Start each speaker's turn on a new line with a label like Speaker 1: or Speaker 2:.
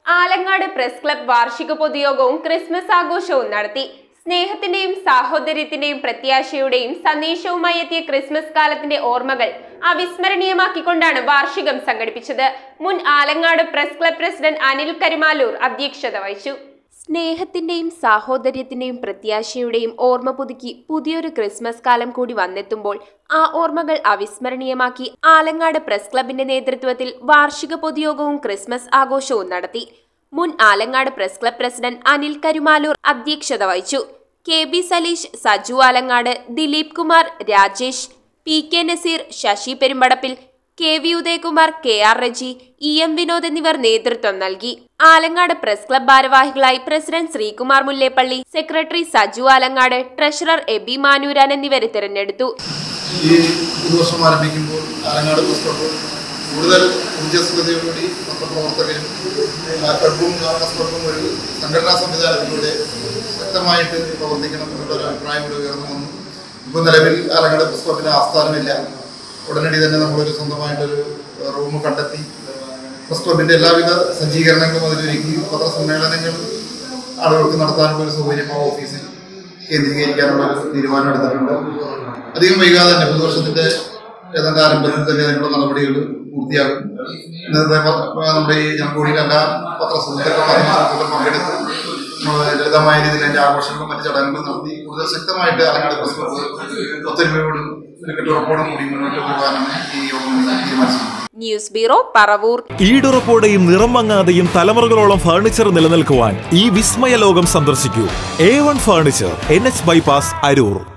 Speaker 1: Alangad press club വാർഷിക പൊതുയോഗവും Christmas ആഘോഷവും നടത്തി സ്നേഹത്തിന്റെയും സാഹോദര്യത്തിന്റെയും പ്രത്യാശയുടെയും സന്ദേശവുമായി എത്തിയ ക്രിസ്മസ് കാലത്തിന്റെ ഓർമ്മകൾ അവിസ്മരണീയമാക്കിക്കൊണ്ടാണ് വാർഷികം സംഘടിപ്പിച്ചത് മുൻ Alangad press club president Anil Karumalloor അധ്യക്ഷത വഹിച്ചു സ്നേഹത്തിന്റെയും സാഹോദര്യത്തിന്റെയും പ്രത്യാശയുടെയും ഓർമ്മ പുതുക്കി പുതിയൊരു ക്രിസ്മസ് കാലം കൂടി വന്നെത്തുമ്പോൾ ആ ഓർമ്മകൾ അവിസ്മരണീയമാക്കി ആലങ്ങാട് പ്രസ് ക്ലബിന്റെ നേതൃത്വത്തിൽ വാർഷിക പൊതുയോഗവും ക്രിസ്മസ് ആഘോഷവും നടത്തി മുൻ Alangad press club president Anil Karumalloor അധ്യക്ഷത വഹിച്ചു K B Saleesh Saju Alangad Dileep Kumar Rajesh P K Naseer Sasi പെരുമ്പടപ്പിൽ K V Udayakumar K R Reji E M Vinod എന്നിവർ നേതൃത്വം നൽകി ആലങ്ങാട് പ്രസ് ക്ലബ് ഭാരവാഹികളായി president Sreekumar Mullappally secretary Saju Alangad treasurer Eby Manooran എന്നിവരെ തിരഞ്ഞെടുത്തു
Speaker 2: ഈ പുതുവർഷം ആരംഭിക്കുമ്പോൾ ആലങ്ങാട് പ്രസ് ക്ലബ്ബ് കൂടുതൽ ഊർജ്ജസ്വലതയോടുകൂടി പത്രപ്രവർത്തകരും ആ ക്ലബ്ബും ആ പ്രസ് ക്ലബ്ബും ഒരു സംഘടനാ സംവിധാനത്തിലൂടെ ശക്തമായിട്ട് പ്രവർത്തിക്കണം എന്നുള്ള ഒരു അഭിപ്രായം കൂടി ഉയർന്നു വന്നു ഇപ്പോൾ നിലവിൽ ആലങ്ങാട് പ്രസ് ക്ലബിന് ആസ്ഥാനമില്ല ഉടനടി തന്നെ നമ്മളൊരു സ്വന്തമായിട്ടൊരു റൂം കണ്ടെത്തി പ്രസ് ക്ലബിൻ്റെ എല്ലാവിധ സജ്ജീകരണങ്ങളും അതിലൊരുക്കി പത്രസമ്മേളനങ്ങൾ ആളുകൾക്ക് നടത്താനുള്ള ഒരു സൗകര്യം ആ ഓഫീസിൽ കേന്ദ്രീകരിക്കാനുള്ള ഒരു തീരുമാനം എടുത്തിട്ടുണ്ട് അധികം വൈകാതെ തന്നെ പുതുവർഷത്തിന്റെ ഏതാണ്ട് ആരംഭത്തിൽ തന്നെ അതിനുള്ള നടപടികൾ പൂർത്തിയാകും ഇന്നത്തെ പ- നമ്മുടെ ഈ ഞങ്ങൾക്കൂടിയിൽ എല്ലാ പത്ര സുഹൃത്തുക്കളും മാധ്യമ സുഹൃത്തുക്കളും പങ്കെടുത്ത് നമ്മൾ ലളിതമായ രീതിയിൽ അതിന്റെ ആഘോഷങ്ങളും മറ്റു ചടങ്ങുകളും നടത്തി കൂടുതൽ ശക്തമായിട്ട് അലങ്ങാട് പ്രസ് ക്ലബ്ബ് ഒത്തൊരുമയോടും ഒരു കെട്ടുറപ്പോടും കൂടി മുന്നോട്ട് പോകാനാണ് ഈ യോഗം തീരുമാനിച്ചത്
Speaker 1: ന്യൂസ് ബ്യൂറോ പറവൂർ
Speaker 3: ഈടുറപ്പോടെയും നിറം മങ്ങാതെയും തലമുറകളോളം ഫർണിച്ചർ നിലനിൽക്കുവാൻ ഈ വിസ്മയ ലോകം സന്ദർശിക്കൂ A one furniture N H bypass Aroor